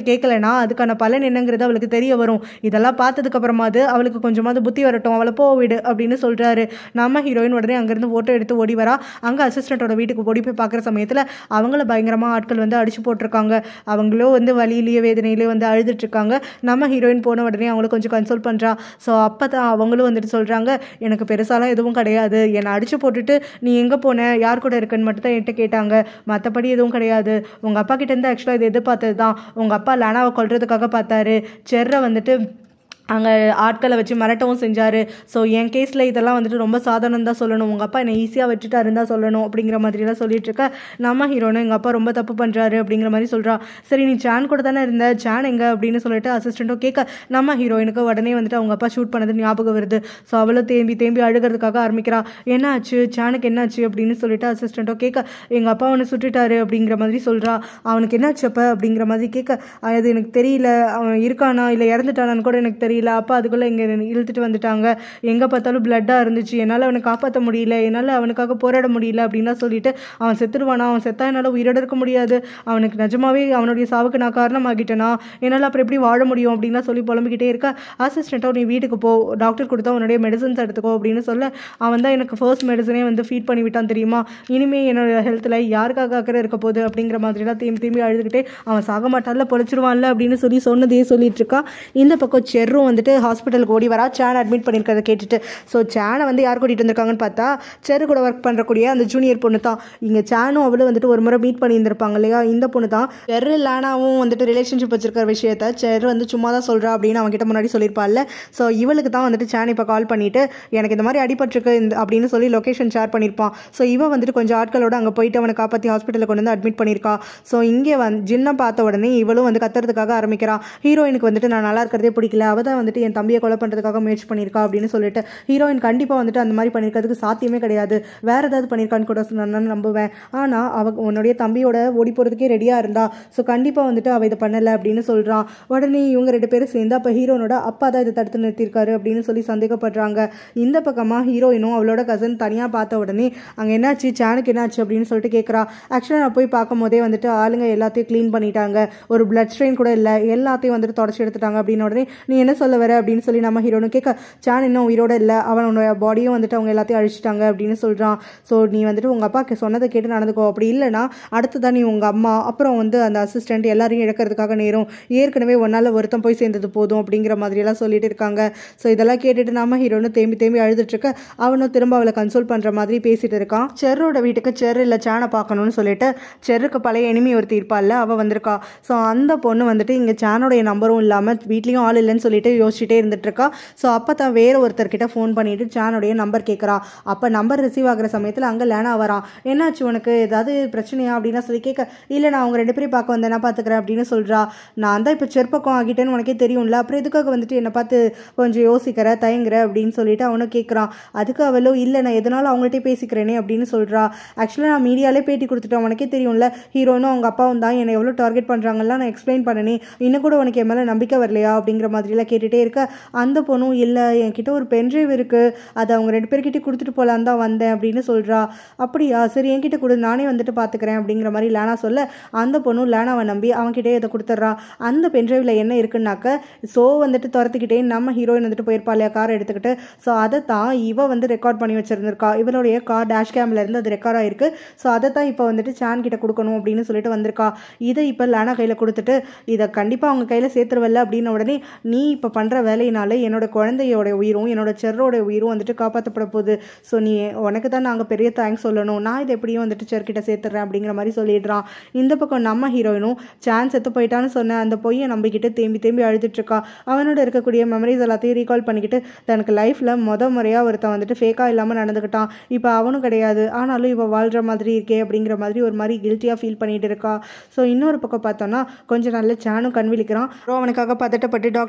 போனா அதுக்கான பலன் என்னங்கிறது அவளுக்கு தெரிய வரும் இதெல்லாம் பார்த்ததுக்கப்புறமாவது அவளுக்கு கொஞ்சமாவது புத்தி வரட்டும் அவளை போக விடு அப்படின்னு சொல்கிறாரு நம்ம ஹீரோயின் உடனே அங்கேருந்து ஃபோட்டோ எடுத்து ஓடி வரா அங்கே அசிஸ்டண்ட்டோட வீட்டுக்கு ஓடி போய் பார்க்குற சமயத்தில் அவங்கள பயங்கரமாக ஆட்கள் வந்து அடிச்சு போட்டிருக்காங்க அவங்களும் வந்து வலியிலேயே வேதனையிலேயே வந்து அழுதுட்டு இருக்காங்க நம்ம ஹீரோயின் போன உடனே அவங்கள கொஞ்சம் கன்சோல் பண்ணுறா ஸோ அப்போ தான் அவங்களும் வந்துட்டு சொல்கிறாங்க எனக்கு பெருசாலாம் எதுவும் கிடையாது என்னை அடிச்சு போட்டுட்டு நீ எங்கே போன யார் கூட இருக்குன்னு மட்டும் தான் என்கிட்ட கேட்டாங்க மற்றபடி எதுவும் கிடையாது உங்கள் அப்பா கிட்டேருந்து ஆக்சுவலாக இது எதிர்பார்த்தது தான் உங்கள் அப்பா லேனாவை கொல்றதுக்காக பார்த்தாரு செர்ரை வந்துட்டு அங்கே ஆட்களை வச்சு மிரட்டவும் செஞ்சார் ஸோ என் கேஸில் இதெல்லாம் வந்துட்டு ரொம்ப சாதாரணம் தான் சொல்லணும் உங்கள் அப்பா என்னை ஈஸியாக வச்சுட்டாருன்னு தான் சொல்லணும் அப்படிங்கிற மாதிரிலாம் சொல்லிட்டு இருக்க நம்ம ஹீரோனு எங்கள் அப்பா ரொம்ப தப்பு பண்ணுறாரு அப்படிங்கிற மாதிரி சொல்கிறா சரி நீ சான் கூட தானே இருந்த சான் எங்க அப்படின்னு சொல்லிட்டு அசிஸ்டண்ட்டும் கேட்க நம்ம ஹீரோயினுக்கு உடனே வந்துட்டு அவங்க அப்பா ஷூட் பண்ணது ஞாபகம் வருது ஸோ அவளும் தேம்பி தேம்பி அழுகிறதுக்காக ஆரம்பிக்கிறா என்ன ஆச்சு சானுக்கு என்னாச்சு அப்படின்னு சொல்லிட்டு அசிஸ்டண்ட்டும் கேட்க எங்கள் அப்பா அவனை சுட்டுட்டாரு அப்படிங்கிற மாதிரி சொல்கிறா அவனுக்கு என்னாச்சு அப்போ அப்படிங்கிற மாதிரி கேட்க அது எனக்கு தெரியல அவன் இருக்கானா இல்லை இறந்துட்டானான்னு கூட எனக்கு தெரியல அப்பா அதுக்குள்ளே இங்கே இழுத்துட்டு வந்துட்டாங்க எங்கே பார்த்தாலும் பிளட்டாக இருந்துச்சு என்னால் அவனை காப்பாற்ற முடியல என்னால் அவனுக்காக போராட முடியல அப்படின்லாம் சொல்லிட்டு அவன் செத்துடுவானா அவன் செத்தா என்னால் உயிரோட இருக்க முடியாது அவனுக்கு நிஜமாவே அவனுடைய சாவுக்கு நான் காரணமாகிட்டேனா என்னால் அப்புறம் எப்படி வாழ முடியும் அப்படின்லாம் சொல்லி புலம்பிக்கிட்டே இருக்க அசிஸ்டண்ட்டாக நீ வீட்டுக்கு போ டாக்டர் கொடுத்தா உன்னுடைய மெடிசன்ஸ் எடுத்துக்கோ அப்படின்னு சொல்ல அவன் தான் எனக்கு ஃபர்ஸ்ட் மெடிசனே வந்து ஃபீட் பண்ணி விட்டான் தெரியுமா இனிமே என்னோட ஹெல்த்தில் யாருக்காக அக்கறை இருக்க போகுது அப்படிங்கிற மாதிரிலாம் திரும்பி திரும்பி அழுதுகிட்டே அவன் சாக மாட்டான்ல பொழைச்சிருவான்ல அப்படின்னு சொல்லி சொன்னதையே சொல்லிட்டு இருக்கா இந்த பக்கம் செர்ரும் வந்துட்டு ஹாஸ்பிட்டலுக்கு ஓடி வரா சேன் அட்மிட் பண்ணியிருக்கிறத கேட்டுட்டு ஸோ சேனை வந்து யார் கூட்டிகிட்டு வந்திருக்காங்கன்னு பார்த்தா செரு கூட ஒர்க் பண்ணுறக்கூடிய அந்த ஜூனியர் பொண்ணு தான் இங்கே சேனும் அவளும் வந்துட்டு ஒரு முறை மீட் பண்ணியிருந்திருப்பாங்க இல்லையா இந்த பொண்ணு தான் செரு லேனாவும் வந்துட்டு ரிலேஷன்ஷிப் வச்சிருக்கிற விஷயத்த செரு வந்து சும்மா தான் சொல்கிறா அப்படின்னு அவங்ககிட்ட முன்னாடி சொல்லியிருப்பாள்ல ஸோ இவளுக்கு தான் வந்துட்டு சேன் இப்போ கால் பண்ணிட்டு எனக்கு இந்த மாதிரி அடிபட்டிருக்கு இந்த அப்படின்னு சொல்லி லொக்கேஷன் ஷேர் பண்ணியிருப்பான் ஸோ இவன் வந்துட்டு கொஞ்சம் ஆட்களோட அங்கே போயிட்டு அவனை காப்பாற்றி ஹாஸ்பிட்டலில் கொண்டு வந்து அட்மிட் பண்ணியிருக்கா ஸோ இங்கே வந்து ஜின்னை பார்த்த உடனே இவளும் வந்து கத்துறதுக்காக ஆரம்பிக்கிறான் ஹீரோயினுக்கு வந்துட்டு நான் நல்லா இருக்கிறதே பிடிக்கல அவள் தான் வந்துட்டு என் தம்பியை கொலை பண்ணுறதுக்காக முயற்சி பண்ணியிருக்கா அப்படின்னு சொல்லிட்டு ஹீரோயின் கண்டிப்பாக வந்துட்டு அந்த மாதிரி பண்ணியிருக்கிறதுக்கு சாத்தியமே கிடையாது வேற ஏதாவது பண்ணியிருக்கான்னு கூட நான் நம்புவேன் ஆனால் அவ உன்னுடைய தம்பியோட ஓடி போகிறதுக்கே ரெடியாக இருந்தா ஸோ கண்டிப்பாக வந்துட்டு அவள் இதை பண்ணலை அப்படின்னு சொல்கிறான் உடனே இவங்க ரெண்டு பேரும் சேர்ந்து அப்போ ஹீரோனோட அப்பா தான் இதை தடுத்து நிறுத்தியிருக்காரு அப்படின்னு சொல்லி சந்தேகப்படுறாங்க இந்த பக்கமாக ஹீரோயினும் அவளோட கசன் தனியாக பார்த்த உடனே அங்கே என்னாச்சு சேனுக்கு என்னாச்சு அப்படின்னு சொல்லிட்டு கேட்குறா ஆக்சுவலாக நான் போய் பார்க்கும் போதே வந்துட்டு ஆளுங்க எல்லாத்தையும் க்ளீன் பண்ணிட்டாங்க ஒரு பிளட் ஸ்ட்ரெயின் கூட இல்லை எல்லாத்தையும் வந்துட்டு தொடச்சி எடுத்துட்டாங்க அப்படின்னு உடனே நீ என்ன சொல்ல வர அப்படின்னு சொல்லி நம்ம ஹீரோனு கேட்க சான் இன்னும் உயிரோட இல்லை அவனோட பாடியும் வந்துட்டு அவங்க எல்லாத்தையும் அழிச்சிட்டாங்க அப்படின்னு சொல்கிறான் ஸோ நீ வந்துட்டு உங்கள் அப்பா சொன்னதை கேட்டு நடந்துக்கோ அப்படி இல்லைனா அடுத்ததான் நீ உங்கள் அம்மா அப்புறம் வந்து அந்த அசிஸ்டண்ட் எல்லாரையும் இழக்கிறதுக்காக நேரும் ஏற்கனவே ஒன்றால் ஒருத்தன் போய் சேர்ந்தது போதும் அப்படிங்கிற மாதிரியெல்லாம் சொல்லிட்டு இருக்காங்க ஸோ இதெல்லாம் கேட்டுட்டு நம்ம ஹீரோனு தேம்பி தேம்பி அழுதுட்டு இருக்க அவனும் திரும்ப அவளை கன்சோல் பண்ணுற மாதிரி பேசிட்டு இருக்கான் செர்ரோட வீட்டுக்கு செர் இல்லை சேனை பார்க்கணும்னு சொல்லிட்டு செர்ருக்கு பழைய எனிமி ஒருத்தி இருப்பாள்ல அவள் வந்திருக்கா ஸோ அந்த பொண்ணு வந்துட்டு இங்கே சேனோடைய நம்பரும் இல்லாமல் வீட்லேயும் ஆள் இல்லைன்னு சொல்லிட்டு யோசிச்சுட்டே இருந்துட்டு இருக்கா ஸோ அப்போ தான் வேற ஒருத்தர்கிட்ட ஃபோன் பண்ணிட்டு சேனுடைய நம்பர் கேட்குறா அப்போ நம்பர் ரிசீவ் ஆகிற சமயத்தில் அங்கே லேனா வரான் என்னாச்சு உனக்கு ஏதாவது பிரச்சனையா அப்படின்னு சொல்லி கேட்க இல்லை நான் அவங்க ரெண்டு பேரும் பார்க்க வந்தேன் நான் பார்த்துக்கிறேன் அப்படின்னு சொல்கிறா நான் தான் இப்போ செருப்பக்கம் ஆகிட்டேன்னு உனக்கே தெரியும்ல அப்புறம் எதுக்காக வந்துட்டு என்னை பார்த்து கொஞ்சம் யோசிக்கிற தயங்குற அப்படின்னு சொல்லிட்டு அவனும் கேட்குறான் அதுக்கு அவளும் இல்லை நான் எதனாலும் அவங்கள்ட்டே பேசிக்கிறேனே அப்படின்னு சொல்கிறா ஆக்சுவலாக நான் மீடியாலே பேட்டி கொடுத்துட்டேன் உனக்கே தெரியும்ல ஹீரோனும் அவங்க அப்பாவும் தான் என்னை எவ்வளோ டார்கெட் பண்ணுறாங்கலாம் நான் எக்ஸ்பிளைன் பண்ணனே இன்னும் கூட உனக்கு என் மேலே நம்பிக்கை வரலையா அப்படிங்கிற மாதிரிலாம் கேட்டுகிட்டே இருக்க அந்த பொண்ணும் இல்லை என்கிட்ட ஒரு பென்ட்ரைவ் இருக்குது அதை அவங்க ரெண்டு பேர்கிட்ட கொடுத்துட்டு போகலான்னு தான் வந்தேன் அப்படின்னு சொல்கிறா அப்படியா சரி என்கிட்ட கொடு நானே வந்துட்டு பார்த்துக்கிறேன் அப்படிங்கிற மாதிரி லேனா சொல்ல அந்த பொண்ணும் லேனாவை நம்பி அவன்கிட்டே இதை கொடுத்துட்றா அந்த பென்ட்ரைவில் என்ன இருக்குன்னாக்க ஸோ வந்துட்டு துரத்துக்கிட்டே நம்ம ஹீரோயின் வந்துட்டு போயிருப்பா இல்லையா கார் எடுத்துக்கிட்டு ஸோ அதை தான் இவ வந்து ரெக்கார்ட் பண்ணி வச்சிருந்திருக்கா இவளுடைய கார் டேஷ் கேம்ல இருந்து அது ரெக்கார்ட் ஆயிருக்கு ஸோ அதை தான் இப்போ வந்துட்டு சான் கிட்ட கொடுக்கணும் அப்படின்னு சொல்லிட்டு வந்திருக்கா இதை இப்போ லேனா கையில் கொடுத்துட்டு இதை கண்டிப்பாக அவங்க கையில் சேர்த்துருவல்ல அப்படின்ன உடனே நீ இப்போ பண்ணுற வேலையினால என்னோட குழந்தையோட உயிரும் என்னோட செர்ரோட உயிரும் வந்துட்டு காப்பாற்றப்பட போகுது ஸோ நீ உனக்கு தான் நாங்கள் பெரிய தேங்க்ஸ் சொல்லணும் நான் இதை எப்படியும் வந்துட்டு செர்கிட்ட சேர்த்துறேன் அப்படிங்கிற மாதிரி சொல்லிடுறான் இந்த பக்கம் நம்ம ஹீரோயினும் சான்ஸ் செத்து போயிட்டான்னு சொன்ன அந்த பொய்யை நம்பிக்கிட்டு தேம்பி தேம்பி அழுதுட்டு இருக்கா அவனோட இருக்கக்கூடிய மெமரிஸ் எல்லாத்தையும் ரீகால் பண்ணிக்கிட்டு தனக்கு லைஃப்பில் முத முறையாக ஒருத்தன் வந்துட்டு ஃபேக்காக இல்லாமல் நடந்துக்கிட்டான் இப்போ அவனும் கிடையாது ஆனாலும் இவள் வாழ்கிற மாதிரி இருக்கே அப்படிங்கிற மாதிரி ஒரு மாதிரி கில்ட்டியாக ஃபீல் பண்ணிட்டு இருக்கா ஸோ இன்னொரு பக்கம் பார்த்தோன்னா கொஞ்சம் நல்ல சேனும் கண் விழிக்கிறான் அப்புறம் அவனுக்காக பதட்டப்பட்டு டாக்டரை கூப்பிட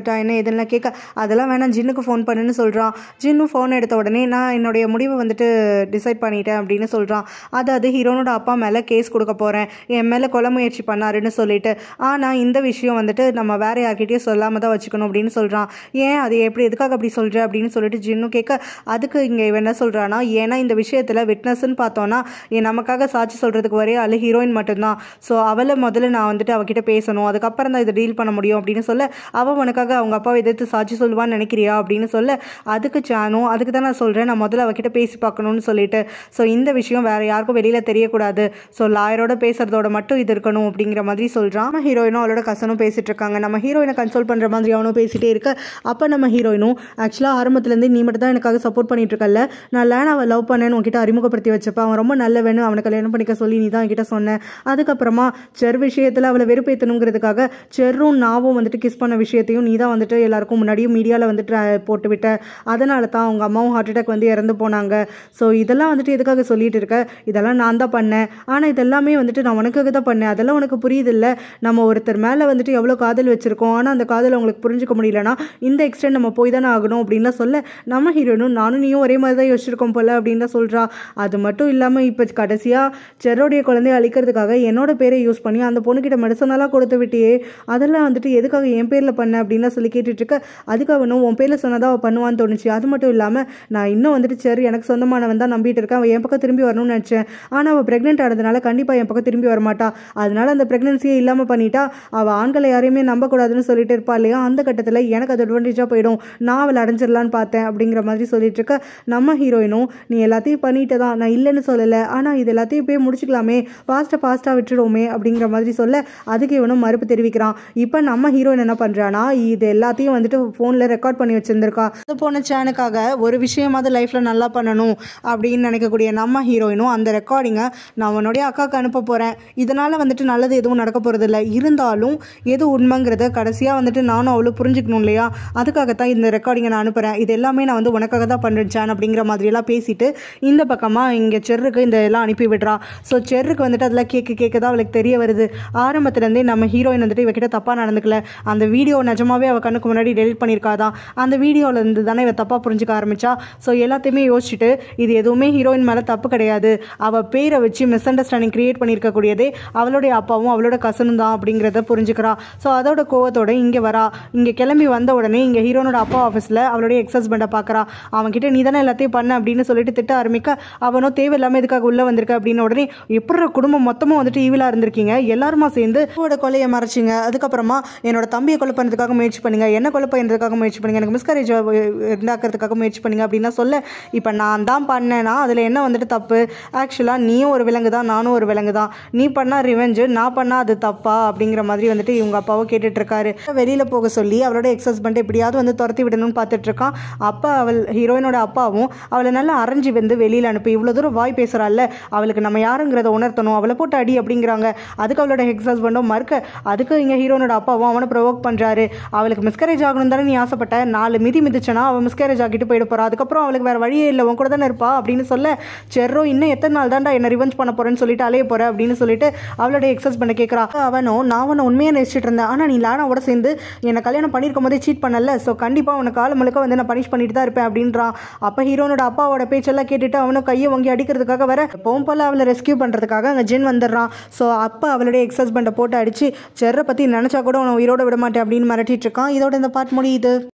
வந்துட்டா என்ன எதுலாம் கேட்க அதெல்லாம் வேணாம் ஜின்னுக்கு ஃபோன் பண்ணுன்னு சொல்கிறான் ஜின்னு ஃபோன் எடுத்த உடனே நான் என்னுடைய முடிவை வந்துட்டு டிசைட் பண்ணிட்டேன் அப்படின்னு சொல்கிறான் அதாவது ஹீரோனோட அப்பா மேலே கேஸ் கொடுக்க போகிறேன் என் மேலே கொலை முயற்சி பண்ணாருன்னு சொல்லிட்டு ஆனால் இந்த விஷயம் வந்துட்டு நம்ம வேற யார்கிட்டயும் சொல்லாமல் தான் வச்சுக்கணும் அப்படின்னு சொல்கிறான் ஏன் அது எப்படி எதுக்காக அப்படி சொல்கிற அப்படின்னு சொல்லிட்டு ஜின்னு கேட்க அதுக்கு இங்கே இவன் என்ன சொல்கிறான்னா ஏன்னா இந்த விஷயத்தில் விட்னஸ்ன்னு பார்த்தோன்னா என் நமக்காக சாட்சி சொல்கிறதுக்கு ஒரே ஆள் ஹீரோயின் மட்டும்தான் ஸோ அவளை முதல்ல நான் வந்துட்டு அவகிட்ட பேசணும் அதுக்கப்புறம் தான் இதை டீல் பண்ண முடியும் அப்படின்னு சொல்ல அவள் உனக்காக அவங்க அப்பாவை எதிர்த்து சாட்சி சொல்லுவான்னு நினைக்கிறியா அப்படின்னு சொல்ல அதுக்கு சானும் அதுக்கு தான் நான் சொல்கிறேன் நான் முதல்ல அவகிட்ட பேசி பார்க்கணும்னு சொல்லிட்டு ஸோ இந்த விஷயம் வேற யாருக்கும் வெளியில் தெரியக்கூடாது ஸோ லாயரோட பேசுறதோட மட்டும் இது இருக்கணும் அப்படிங்கிற மாதிரி சொல்கிறான் நம்ம ஹீரோயினும் அவளோட கசனும் பேசிட்டு இருக்காங்க நம்ம ஹீரோயினை கன்சோல் பண்ணுற மாதிரி அவனும் பேசிட்டே இருக்க அப்போ நம்ம ஹீரோயினும் ஆக்சுவலாக ஆரம்பத்துலேருந்து நீ மட்டும் தான் எனக்காக சப்போர்ட் பண்ணிட்டு இருக்கல நான் லேனாவை லவ் பண்ணேன்னு உன்கிட்ட அறிமுகப்படுத்தி வச்சப்ப அவன் ரொம்ப நல்லவனு அவனை கல்யாணம் பண்ணிக்க சொல்லி நீ தான் என்கிட்ட சொன்ன அதுக்கப்புறமா செர் விஷயத்தில் அவளை வெறுப்பேற்றணுங்கிறதுக்காக செர்ரும் நாவும் வந்துட்டு கிஸ் பண்ண விஷயத்தையும் நீ தான் வந்துட்டு எல்லாருக்கும் முன்னாடியும் மீடியாவில் வந்துட்டு அஹ், போட்டு விட்ட அதனால தான் அவங்க அம்மாவும் ஹார்ட் அட்டாக் வந்து இறந்து போனாங்க ஸோ இதெல்லாம் வந்துட்டு எதுக்காக சொல்லிட்டு இருக்க இதெல்லாம் நான் தான் பண்ணேன் ஆனால் இதெல்லாமே வந்துட்டு நான் உனக்காக தான் பண்ணேன் அதெல்லாம் உனக்கு புரியுது இல்லை நம்ம ஒருத்தர் மேலே வந்துட்டு எவ்வளோ காதல் வச்சிருக்கோம் ஆனால் அந்த காதல் அவங்களுக்கு புரிஞ்சுக்க முடியலனா இந்த எக்ஸ்டென்ட் நம்ம போய் தானே ஆகணும் அப்படின்லாம் சொல்ல நம்ம ஹீரோனும் நானும் நீயும் ஒரே மாதிரி தான் யோசிச்சிருக்கோம் போல அப்படின்லாம் சொல்கிறா அது மட்டும் இல்லாமல் இப்போ கடைசியாக செர்ரோடைய குழந்தைய அழிக்கிறதுக்காக என்னோட பேரை யூஸ் பண்ணி அந்த பொண்ணுக்கிட்ட மெடிசனெல்லாம் கொடுத்து விட்டியே அதெல்லாம் வந்துட்டு எதுக்காக என் பேரில் பண்ண அப்படின்லாம் சொல்லி கேட்டுட்டு இருக்க அதுக்கு அவனும் உன் பேரில் சொன்னதாக அவள் பண்ணுவான்னு தோணுச்சு அது மட்டும் இல்லாமல் நான் இன்னும் வந்துட்டு சரி எனக்கு சொந்தமானவன் தான் நம்பிட்டு இருக்கேன் அவன் என் பக்கம் திரும்பி வரணும்னு நினச்சேன் ஆனால் அவள் ப்ரெக்னென்ட் ஆனதுனால கண்டிப்பாக என் பக்கம் திரும்பி வரமாட்டா அதனால அந்த ப்ரெக்னன்சியே இல்லாமல் பண்ணிட்டா அவள் ஆண்களை யாரையுமே நம்பக்கூடாதுன்னு சொல்லிட்டு இருப்பா இல்லையா அந்த கட்டத்தில் எனக்கு அது அட்வான்டேஜாக போயிடும் நான் அவளை அடைஞ்சிடலான்னு பார்த்தேன் அப்படிங்கிற மாதிரி சொல்லிட்டு இருக்க நம்ம ஹீரோயினும் நீ எல்லாத்தையும் பண்ணிட்டு தான் நான் இல்லைன்னு சொல்லலை ஆனால் இது எல்லாத்தையும் போய் முடிச்சுக்கலாமே ஃபாஸ்ட்டாக ஃபாஸ்ட்டாக விட்டுடுவோமே அப்படிங்கிற மாதிரி சொல்ல அதுக்கு இவனும் மறுப்பு தெரிவிக்கிறான் இப்போ நம்ம ஹீரோயின் என்ன பண்ணுறானா இது எல்லாத்தையும் வந்துட்டு ஃபோனில் ரெக்கார்ட் பண்ணி வச்சிருந்திருக்கா அது போன சேனுக்காக ஒரு விஷயமாவது லைஃப்பில் நல்லா பண்ணணும் அப்படின்னு நினைக்கக்கூடிய நம்ம ஹீரோயினும் அந்த ரெக்கார்டிங்கை நான் உன்னுடைய அக்காவுக்கு அனுப்ப போகிறேன் இதனால் வந்துட்டு நல்லது எதுவும் நடக்க போகிறதில்ல இருந்தாலும் எது உண்மைங்கிறத கடைசியாக வந்துட்டு நானும் அவ்வளோ புரிஞ்சுக்கணும் இல்லையா அதுக்காகத்தான் இந்த ரெக்கார்டிங்கை நான் அனுப்புகிறேன் இது எல்லாமே நான் வந்து உனக்காக தான் பண்ணுறேன் சேன் அப்படிங்கிற மாதிரியெல்லாம் பேசிட்டு இந்த பக்கமாக இங்கே செர்ருக்கு இந்த எல்லாம் அனுப்பி விடுறா ஸோ செர்ருக்கு வந்துட்டு அதெல்லாம் கேட்க கேட்க தான் அவளுக்கு தெரிய வருது ஆரம்பத்துலேருந்தே நம்ம ஹீரோயின் வந்துட்டு இவகிட்ட தப்பாக நடந்துக்கல அந்த வீடியோ நிஜமாவே அவள் கண்ணுக்கு முன்னாடி டெலிட் பண்ணியிருக்காதான் அந்த வீடியோவில் இருந்து தானே இவ தப்பாக புரிஞ்சுக்க ஆரம்பிச்சா ஸோ எல்லாத்தையுமே யோசிச்சுட்டு இது எதுவுமே ஹீரோயின் மேலே தப்பு கிடையாது அவள் பேரை வச்சு மிஸ் அண்டர்ஸ்டாண்டிங் கிரியேட் பண்ணியிருக்கக்கூடியதே அவளுடைய அப்பாவும் அவளோட கசனும் தான் அப்படிங்கிறத புரிஞ்சுக்கிறா ஸோ அதோட கோவத்தோட இங்கே வரா இங்கே கிளம்பி வந்த உடனே இங்கே ஹீரோனோட அப்பா ஆஃபீஸில் அவளுடைய எக்ஸ் ஹஸ்பண்டை பார்க்குறா அவன்கிட்ட நீ தானே எல்லாத்தையும் பண்ண அப்படின்னு சொல்லிட்டு திட்ட ஆரம்பிக்க அவனும் தேவையில்லாமல் இதுக்காக உள்ளே வந்திருக்க அப்படின்னு உடனே எப்படி குடும்பம் மொத்தமும் வந்துட்டு ஈவிலாக இருந்திருக்கீங்க எல்லாருமா சேர்ந்து அவரோட கொலையை மறைச்சிங்க அதுக்கப்புறமா என்னோட தம்பியை கொலை பண்ணுறதுக்காக முயற்சி பண்ணுங்க என்ன கொலை பண்ணுறதுக்காக முயற்சி பண்ணுங்க எனக்கு மிஸ்கரேஜ் உண்டாக்குறதுக்காக முயற்சி பண்ணுங்க அப்படின்னா சொல்ல இப்போ நான் தான் பண்ணேன்னா அதில் என்ன வந்துட்டு தப்பு ஆக்சுவலாக நீயும் ஒரு விலங்கு தான் நானும் ஒரு விலங்கு தான் நீ பண்ணால் ரிவெஞ்சு நான் பண்ணால் அது தப்பா அப்படிங்கிற மாதிரி வந்துட்டு இவங்க அப்பாவும் கேட்டுட்டு இருக்காரு வெளியில் போக சொல்லி அவளோட எக்ஸ் ஹஸ்பண்ட் எப்படியாவது வந்து துரத்தி விடணும்னு பார்த்துட்டு இருக்கான் அப்போ அவள் ஹீரோயினோட அப்பாவும் அவளை நல்லா அரைஞ்சு வந்து வெளியில் அனுப்பி இவ்வளோ தூரம் வாய் பேசுகிறாள்ல அவளுக்கு நம்ம யாருங்கிறத உணர்த்தணும் அவளை போட்டு அடி அப்படிங்கிறாங்க அதுக்கு அவளோட எக்ஸ் ஹஸ்பண்டும் மறுக்க அதுக்கு இங்கே ஹீரோனோட அப்பாவும் அவனை ப்ரொவோக் பண்ணுறாரு அவளுக்கு மிஸ்கரேஜ் ஆகணும் தானே நீ ஆசைப்பட்ட நாலு மிதி மிதிச்சனா அவள் மிஸ்கரேஜ் ஆகிட்டு போயிட போறா அதுக்கப்புறம் அவளுக்கு வேற வழியே இல்லை உன் கூட தானே இருப்பா அப்படின்னு சொல்ல செர்ரோ இன்னும் எத்தனை நாள் தான்டா என்ன ரிவெஞ்ச் பண்ண போறேன்னு சொல்லிட்டு அலைய போற அப்படின்னு சொல்லிட்டு அவளோட எக்ஸஸ் பண்ண கேட்குறா அவனும் நான் உன்னை உண்மையாக நினைச்சிட்டு இருந்தேன் ஆனால் நீ லானாவோட சேர்ந்து என்னை கல்யாணம் பண்ணியிருக்கும் போதே சீட் பண்ணல ஸோ கண்டிப்பாக உனக்கு காலம் முழுக்க வந்து நான் பனிஷ் பண்ணிட்டு தான் இருப்பேன் அப்படின்றான் அப்போ ஹீரோனோட அப்பாவோட பேச்செல்லாம் கேட்டுட்டு அவனும் கையை வாங்கி அடிக்கிறதுக்காக வர எப்பவும் போல அவளை ரெஸ்கியூ பண்ணுறதுக்காக அங்கே ஜென் வந்துடுறான் ஸோ அப்போ அவளுடைய எக்ஸ் ஹஸ்பண்டை போட்டு அடிச்சு செர்ரை பற்றி நினச்சா கூட உன்னை உயிரோட விட மாட்டேன் அப்படின்னு மிரட்டிட்டு இருக்கான் இதோட இந்த பாட் முடியுது